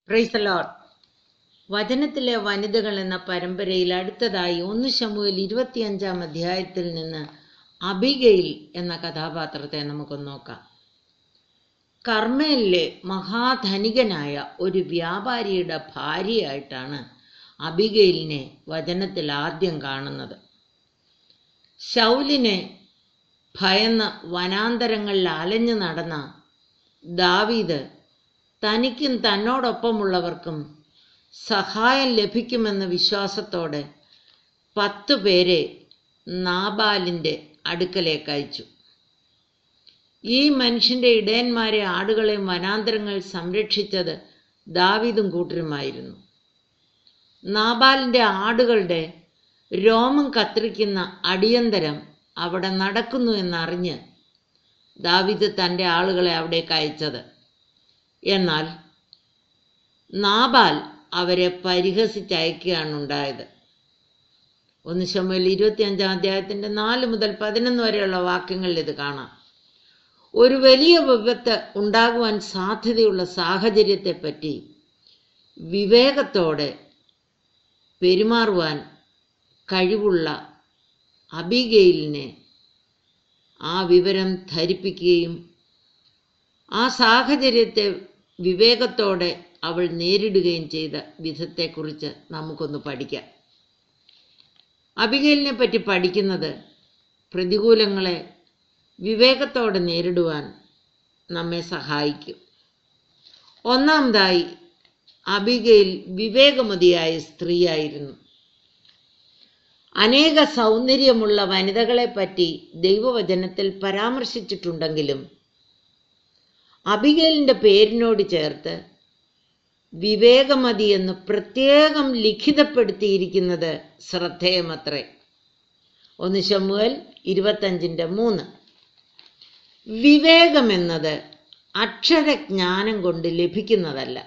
praise Lord വചനത്തിലെ വനിതകൾ എന്ന പരമ്പരയിൽ അടുത്തതായി ഒന്ന് ശമുവേൽ ഇരുപത്തിയഞ്ചാം അധ്യായത്തിൽ നിന്ന് അബിഗയിൽ എന്ന കഥാപാത്രത്തെ നമുക്കൊന്ന് നോക്കാം കർമ്മേലിലെ മഹാധനികനായ ഒരു വ്യാപാരിയുടെ ഭാര്യയായിട്ടാണ് അബിഗയിലിനെ വചനത്തിൽ ആദ്യം കാണുന്നത് ശൗലിനെ ഭയന്ന് വനാന്തരങ്ങളിൽ അലഞ്ഞു നടന്ന ദാവീദ് തനിക്കും തന്നോടൊപ്പമുള്ളവർക്കും സഹായം ലഭിക്കുമെന്ന വിശ്വാസത്തോടെ പത്തു പേരെ നാബാലിൻ്റെ അടുക്കലേക്ക് അയച്ചു ഈ മനുഷ്യന്റെ ഇടയന്മാരെ ആടുകളെയും വനാന്തരങ്ങൾ സംരക്ഷിച്ചത് ദാവീദും കൂട്ടരുമായിരുന്നു നാബാലിന്റെ ആടുകളുടെ രോമം കത്തിരിക്കുന്ന അടിയന്തരം അവിടെ നടക്കുന്നു എന്നറിഞ്ഞ് ദാവീദ് തൻ്റെ ആളുകളെ അവിടേക്ക് അയച്ചത് എന്നാൽ നാബാൽ അവരെ പരിഹസിച്ചയക്കുകയാണ് ഉണ്ടായത് ഒന്ന് ശമ്പൽ ഇരുപത്തി അഞ്ചാം അധ്യായത്തിന്റെ നാല് മുതൽ പതിനൊന്ന് വരെയുള്ള വാക്യങ്ങളിൽ ഇത് കാണാം ഒരു വലിയ വിപത്ത് ഉണ്ടാകുവാൻ സാധ്യതയുള്ള സാഹചര്യത്തെപ്പറ്റി വിവേകത്തോടെ പെരുമാറുവാൻ കഴിവുള്ള അബിഗെയിലിനെ ആ വിവരം ധരിപ്പിക്കുകയും ആ സാഹചര്യത്തെ വിവേകത്തോടെ അവൾ നേരിടുകയും ചെയ്ത വിധത്തെക്കുറിച്ച് നമുക്കൊന്ന് പഠിക്കാം അബിഗേലിനെ പറ്റി പഠിക്കുന്നത് പ്രതികൂലങ്ങളെ വിവേകത്തോടെ നേരിടുവാൻ നമ്മെ സഹായിക്കും ഒന്നാമതായി അബിഗയിൽ വിവേകമതിയായ സ്ത്രീയായിരുന്നു അനേക സൗന്ദര്യമുള്ള വനിതകളെ പറ്റി ദൈവവചനത്തിൽ പരാമർശിച്ചിട്ടുണ്ടെങ്കിലും അബിഗേലിന്റെ പേരിനോട് ചേർത്ത് വിവേകമതി എന്ന് പ്രത്യേകം ലിഖിതപ്പെടുത്തിയിരിക്കുന്നത് ശ്രദ്ധേയമത്രേ ഒന്ന് ശമുവൽ ഇരുപത്തഞ്ചിൻ്റെ മൂന്ന് വിവേകമെന്നത് അക്ഷരജ്ഞാനം കൊണ്ട് ലഭിക്കുന്നതല്ല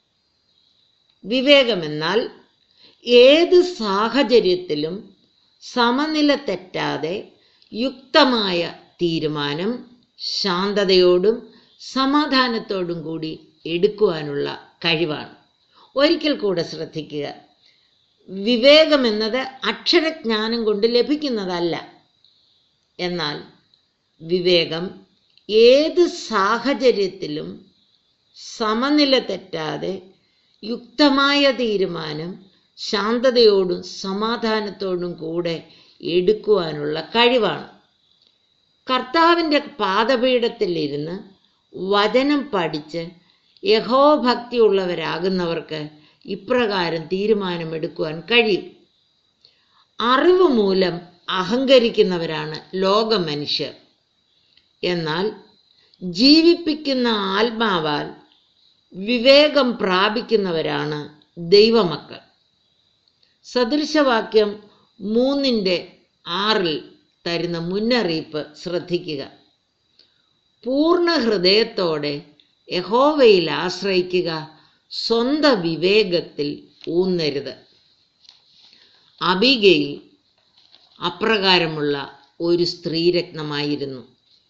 വിവേകമെന്നാൽ ഏത് സാഹചര്യത്തിലും സമനില തെറ്റാതെ യുക്തമായ തീരുമാനം ശാന്തതയോടും സമാധാനത്തോടും കൂടി എടുക്കുവാനുള്ള കഴിവാണ് ഒരിക്കൽ കൂടെ ശ്രദ്ധിക്കുക വിവേകമെന്നത് അക്ഷരജ്ഞാനം കൊണ്ട് ലഭിക്കുന്നതല്ല എന്നാൽ വിവേകം ഏത് സാഹചര്യത്തിലും സമനില തെറ്റാതെ യുക്തമായ തീരുമാനം ശാന്തതയോടും സമാധാനത്തോടും കൂടെ എടുക്കുവാനുള്ള കഴിവാണ് കർത്താവിൻ്റെ പാദപീഠത്തിലിരുന്ന് വചനം പഠിച്ച് യഹോഭക്തിയുള്ളവരാകുന്നവർക്ക് ഇപ്രകാരം തീരുമാനമെടുക്കുവാൻ കഴിയും അറിവ് മൂലം അഹങ്കരിക്കുന്നവരാണ് ലോക മനുഷ്യർ എന്നാൽ ജീവിപ്പിക്കുന്ന ആത്മാവാൽ വിവേകം പ്രാപിക്കുന്നവരാണ് ദൈവമക്കൾ സദൃശവാക്യം മൂന്നിൻ്റെ ആറിൽ തരുന്ന മുന്നറിയിപ്പ് ശ്രദ്ധിക്കുക പൂർണ്ണ ഹൃദയത്തോടെ യഹോവയിൽ ആശ്രയിക്കുക സ്വന്തം വിവേകത്തിൽ ഊന്നരുത് അബിഗയിൽ അപ്രകാരമുള്ള ഒരു സ്ത്രീരത്നമായിരുന്നു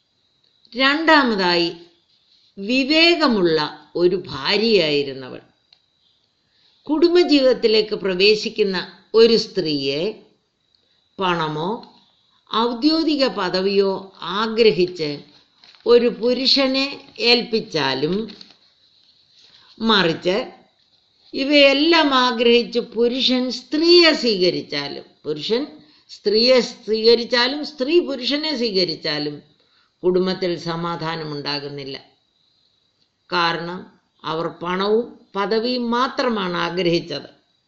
രണ്ടാമതായി വിവേകമുള്ള ഒരു ഭാര്യയായിരുന്നവൾ കുടുംബജീവിതത്തിലേക്ക് പ്രവേശിക്കുന്ന ഒരു സ്ത്രീയെ പണമോ ഔദ്യോഗിക പദവിയോ ആഗ്രഹിച്ച് ഒരു പുരുഷനെ ഏൽപ്പിച്ചാലും മറിച്ച് ഇവയെല്ലാം ആഗ്രഹിച്ച് പുരുഷൻ സ്ത്രീയെ സ്വീകരിച്ചാലും പുരുഷൻ സ്ത്രീയെ സ്വീകരിച്ചാലും സ്ത്രീ പുരുഷനെ സ്വീകരിച്ചാലും കുടുംബത്തിൽ സമാധാനമുണ്ടാകുന്നില്ല കാരണം അവർ പണവും പദവിയും മാത്രമാണ് ആഗ്രഹിച്ചത്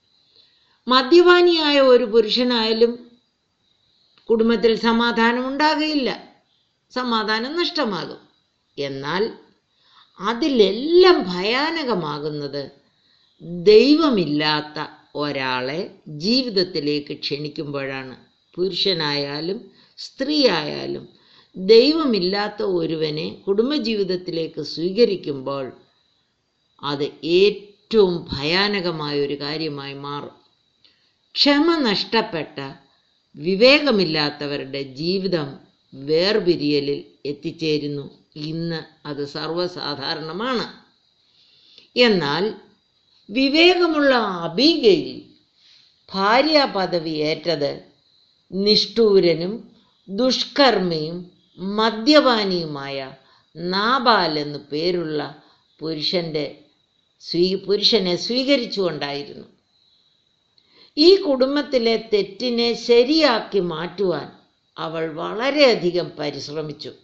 മദ്യപാനിയായ ഒരു പുരുഷനായാലും കുടുംബത്തിൽ സമാധാനം ഉണ്ടാകുകയില്ല സമാധാനം നഷ്ടമാകും എന്നാൽ അതിലെല്ലാം ഭയാനകമാകുന്നത് ദൈവമില്ലാത്ത ഒരാളെ ജീവിതത്തിലേക്ക് ക്ഷണിക്കുമ്പോഴാണ് പുരുഷനായാലും സ്ത്രീ ആയാലും ദൈവമില്ലാത്ത ഒരുവനെ കുടുംബജീവിതത്തിലേക്ക് സ്വീകരിക്കുമ്പോൾ അത് ഏറ്റവും ഭയാനകമായ ഒരു കാര്യമായി മാറും ക്ഷമ നഷ്ടപ്പെട്ട വിവേകമില്ലാത്തവരുടെ ജീവിതം വേർപിരിയലിൽ എത്തിച്ചേരുന്നു ഇന്ന് അത് സർവ്വസാധാരണമാണ് എന്നാൽ വിവേകമുള്ള അബിഗയിൽ ഭാര്യ പദവി ഏറ്റത് നിഷ്ഠൂരനും ദുഷ്കർമ്മിയും മദ്യപാനിയുമായ നാബാൽ എന്നു പേരുള്ള പുരുഷന്റെ സ്വീ പുരുഷനെ സ്വീകരിച്ചുകൊണ്ടായിരുന്നു ഈ കുടുംബത്തിലെ തെറ്റിനെ ശരിയാക്കി മാറ്റുവാൻ അവൾ വളരെയധികം പരിശ്രമിച്ചു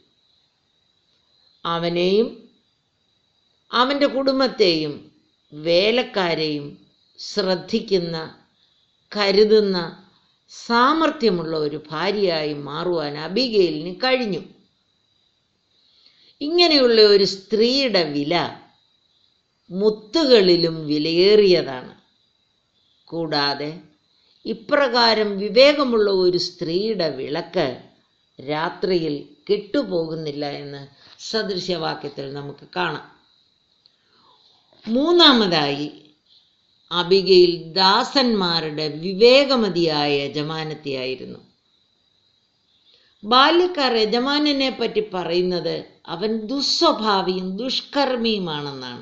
അവനെയും അവൻ്റെ കുടുംബത്തെയും വേലക്കാരെയും ശ്രദ്ധിക്കുന്ന കരുതുന്ന സാമർഥ്യമുള്ള ഒരു ഭാര്യയായി മാറുവാൻ അബിഗയിലിന് കഴിഞ്ഞു ഇങ്ങനെയുള്ള ഒരു സ്ത്രീയുടെ വില മുത്തുകളിലും വിലയേറിയതാണ് കൂടാതെ ഇപ്രകാരം വിവേകമുള്ള ഒരു സ്ത്രീയുടെ വിളക്ക് രാത്രിയിൽ കെട്ടുപോകുന്നില്ല എന്ന് സദൃശ്യവാക്യത്തിൽ നമുക്ക് കാണാം മൂന്നാമതായി അബികയിൽ ദാസന്മാരുടെ വിവേകമതിയായ യജമാനത്തിയായിരുന്നു ബാല്യക്കാർ യജമാനനെ പറ്റി പറയുന്നത് അവൻ ദുസ്വഭാവിയും ദുഷ്കർമ്മിയുമാണെന്നാണ്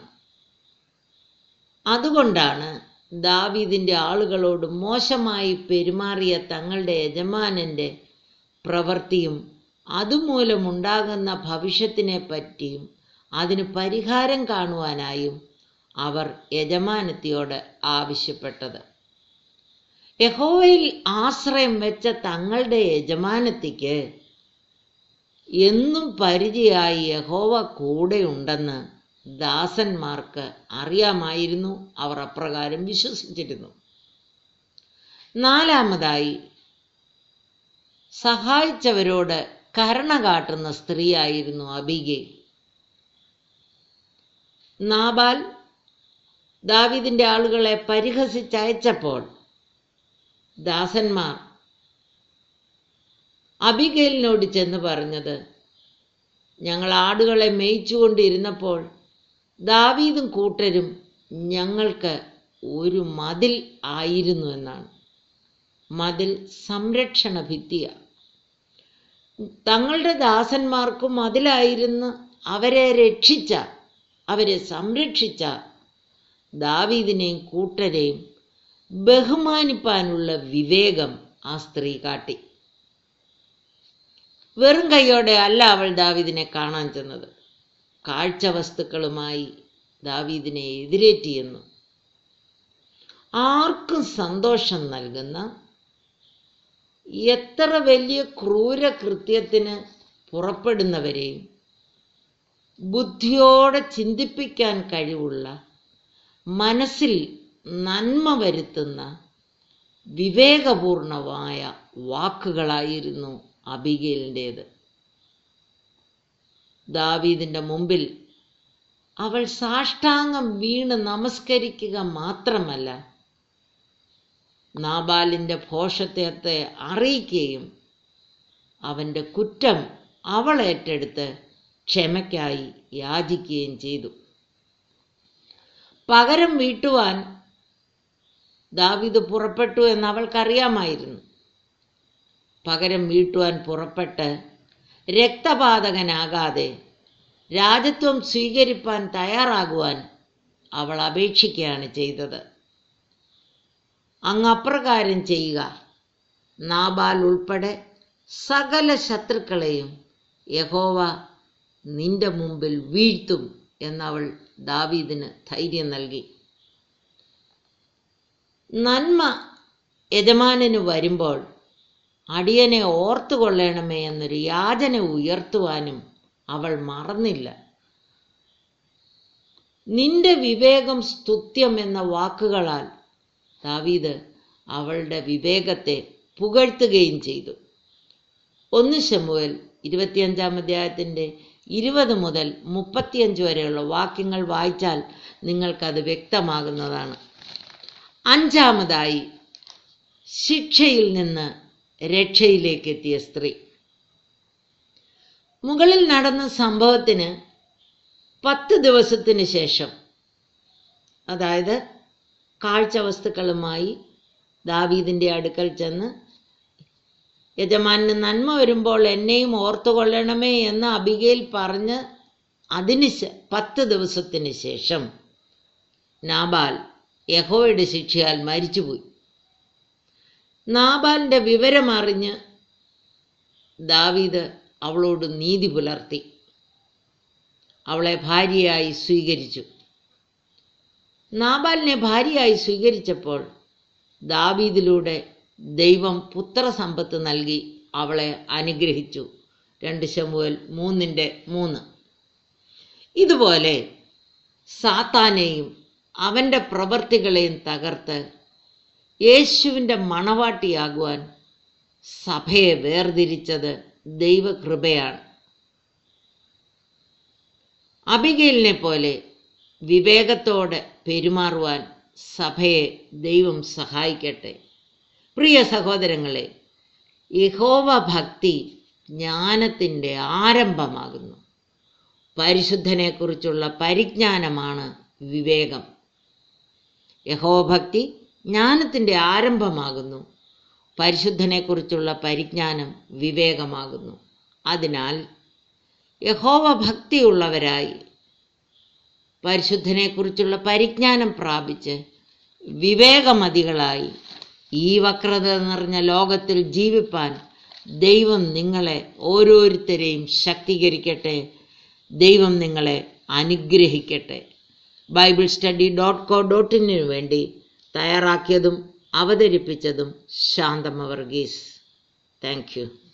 അതുകൊണ്ടാണ് ദാവീദിന്റെ ആളുകളോട് മോശമായി പെരുമാറിയ തങ്ങളുടെ യജമാനന്റെ പ്രവൃത്തിയും അതുമൂലമുണ്ടാകുന്ന ഭവിഷ്യത്തിനെ പറ്റിയും അതിന് പരിഹാരം കാണുവാനായും അവർ യജമാനത്തിയോട് ആവശ്യപ്പെട്ടത് യഹോവയിൽ ആശ്രയം വെച്ച തങ്ങളുടെ യജമാനത്തിക്ക് എന്നും പരിചയമായി യഹോവ കൂടെയുണ്ടെന്ന് ദാസന്മാർക്ക് അറിയാമായിരുന്നു അവർ അപ്രകാരം വിശ്വസിച്ചിരുന്നു നാലാമതായി സഹായിച്ചവരോട് കരുണ കാട്ടുന്ന സ്ത്രീയായിരുന്നു അബിഗെ നാബാൽ ദാവിദിന്റെ ആളുകളെ പരിഹസിച്ചയച്ചപ്പോൾ ദാസന്മാർ അബിഗേലിനോട് ചെന്ന് പറഞ്ഞത് ഞങ്ങൾ ആടുകളെ മേയിച്ചുകൊണ്ടിരുന്നപ്പോൾ ദാവീദും കൂട്ടരും ഞങ്ങൾക്ക് ഒരു മതിൽ ആയിരുന്നു എന്നാണ് മതിൽ സംരക്ഷണ ഭിത്തിയ തങ്ങളുടെ ദാസന്മാർക്കും മതിലായിരുന്നു അവരെ രക്ഷിച്ച അവരെ സംരക്ഷിച്ച ദാവീദിനെയും കൂട്ടരെയും ബഹുമാനിപ്പാനുള്ള വിവേകം ആ സ്ത്രീ കാട്ടി വെറും കൈയോടെ അല്ല അവൾ ദാവീദിനെ കാണാൻ ചെന്നത് കാഴ്ച വസ്തുക്കളുമായി ദാവീദിനെ എതിരേറ്റിയെന്നു ആർക്കും സന്തോഷം നൽകുന്ന എത്ര വലിയ ക്രൂരകൃത്യത്തിന് പുറപ്പെടുന്നവരെയും ബുദ്ധിയോടെ ചിന്തിപ്പിക്കാൻ കഴിവുള്ള മനസ്സിൽ നന്മ വരുത്തുന്ന വിവേകപൂർണമായ വാക്കുകളായിരുന്നു അബിഗേലിൻ്റേത് ദാവീദിന്റെ മുമ്പിൽ അവൾ സാഷ്ടാംഗം വീണ് നമസ്കരിക്കുക മാത്രമല്ല നാബാലിന്റെ ഭോഷത്വത്തെ അറിയിക്കുകയും അവന്റെ കുറ്റം അവൾ ഏറ്റെടുത്ത് ക്ഷമയ്ക്കായി യാചിക്കുകയും ചെയ്തു പകരം വീട്ടുവാൻ ദാവിദ് പുറപ്പെട്ടു എന്ന് അവൾക്കറിയാമായിരുന്നു പകരം വീട്ടുവാൻ പുറപ്പെട്ട് രക്തപാതകനാകാതെ രാജത്വം സ്വീകരിപ്പാൻ തയ്യാറാകുവാൻ അവൾ അപേക്ഷിക്കുകയാണ് ചെയ്തത് അങ്ങ് അപ്രകാരം ചെയ്യുക നാബാൽ ഉൾപ്പെടെ സകല ശത്രുക്കളെയും യഹോവ നിന്റെ മുമ്പിൽ വീഴ്ത്തും എന്നവൾ ദാവീദിന് ധൈര്യം നൽകി നന്മ യജമാനന് വരുമ്പോൾ അടിയനെ ഓർത്തുകൊള്ളണമേ എന്നൊരു യാചന ഉയർത്തുവാനും അവൾ മറന്നില്ല നിന്റെ വിവേകം സ്തുത്യം എന്ന വാക്കുകളാൽ ദാവീദ് അവളുടെ വിവേകത്തെ പുകഴ്ത്തുകയും ചെയ്തു ഒന്ന് ശമുവൽ ഇരുപത്തിയഞ്ചാം അധ്യായത്തിൻ്റെ ഇരുപത് മുതൽ മുപ്പത്തിയഞ്ച് വരെയുള്ള വാക്യങ്ങൾ വായിച്ചാൽ നിങ്ങൾക്കത് വ്യക്തമാകുന്നതാണ് അഞ്ചാമതായി ശിക്ഷയിൽ നിന്ന് രക്ഷയിലേക്ക് എത്തിയ സ്ത്രീ മുകളിൽ നടന്ന സംഭവത്തിന് പത്ത് ദിവസത്തിന് ശേഷം അതായത് കാഴ്ച വസ്തുക്കളുമായി ദാവീദിൻ്റെ അടുക്കൽ ചെന്ന് യജമാനന് നന്മ വരുമ്പോൾ എന്നെയും ഓർത്തുകൊള്ളണമേ എന്ന് അബികയിൽ പറഞ്ഞ് അതിന് ശേ- പത്ത് ദിവസത്തിന് ശേഷം നാബാൽ യഹോയുടെ ശിക്ഷയാൽ മരിച്ചുപോയി നാബാലിൻ്റെ വിവരമറിഞ്ഞ് ദാവീദ് അവളോട് നീതി പുലർത്തി അവളെ ഭാര്യയായി സ്വീകരിച്ചു നാബാലിനെ ഭാര്യയായി സ്വീകരിച്ചപ്പോൾ ദാവീദിലൂടെ ദൈവം പുത്രസമ്പത്ത് നൽകി അവളെ അനുഗ്രഹിച്ചു രണ്ട് ശമുവൽ മൂന്നിൻ്റെ മൂന്ന് ഇതുപോലെ സാത്താനെയും അവൻ്റെ പ്രവർത്തികളെയും തകർത്ത് യേശുവിൻ്റെ മണവാട്ടിയാകുവാൻ സഭയെ വേർതിരിച്ചത് ദൈവകൃപയാണ് അബിഗയിലിനെ പോലെ വിവേകത്തോടെ പെരുമാറുവാൻ സഭയെ ദൈവം സഹായിക്കട്ടെ പ്രിയ സഹോദരങ്ങളെ യഹോവ ഭക്തി ജ്ഞാനത്തിൻ്റെ ആരംഭമാകുന്നു പരിശുദ്ധനെക്കുറിച്ചുള്ള പരിജ്ഞാനമാണ് വിവേകം യഹോഭക്തി ജ്ഞാനത്തിൻ്റെ ആരംഭമാകുന്നു പരിശുദ്ധനെക്കുറിച്ചുള്ള പരിജ്ഞാനം വിവേകമാകുന്നു അതിനാൽ യഹോവ ഭക്തിയുള്ളവരായി പരിശുദ്ധനെക്കുറിച്ചുള്ള പരിജ്ഞാനം പ്രാപിച്ച് വിവേകമതികളായി ഈ വക്രത നിറഞ്ഞ ലോകത്തിൽ ജീവിപ്പാൻ ദൈവം നിങ്ങളെ ഓരോരുത്തരെയും ശക്തീകരിക്കട്ടെ ദൈവം നിങ്ങളെ അനുഗ്രഹിക്കട്ടെ Bible study dot co dot ഇന്നിനു വേണ്ടി തയ്യാറാക്കിയതും അവതരിപ്പിച്ചതും ശാന്തമ വർഗീസ് താങ്ക് യു